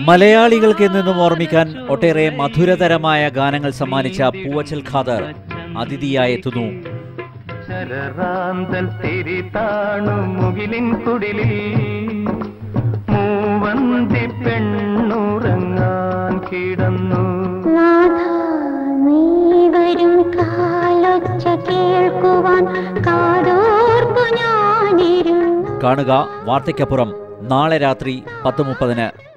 മലയാളികൾക്ക് എന്നെന്നും ഓർമ്മിക്കാൻ ഒട്ടേറെ മധുരതരമായ ഗാനങ്ങൾ സമ്മാനിച്ച പൂവച്ചൽ ഖാദർ അതിഥിയായി എത്തുന്നു ശരറാന്തൽ തിരിതാണു മുകിലിൻ കുടിലിൽ മൂവന്തി പെണ്ണുറങ്ങാൻ കിടന്നു നാഥാ, നീ വരും കാലൊച്ച കേൾക്കുവാൻ കാതോർപ്പു ഞാനിരുന്നു കാണുക വാർത്തയ്ക്കപ്പുറം നാളെ രാത്രി പത്ത് മുപ്പതിന്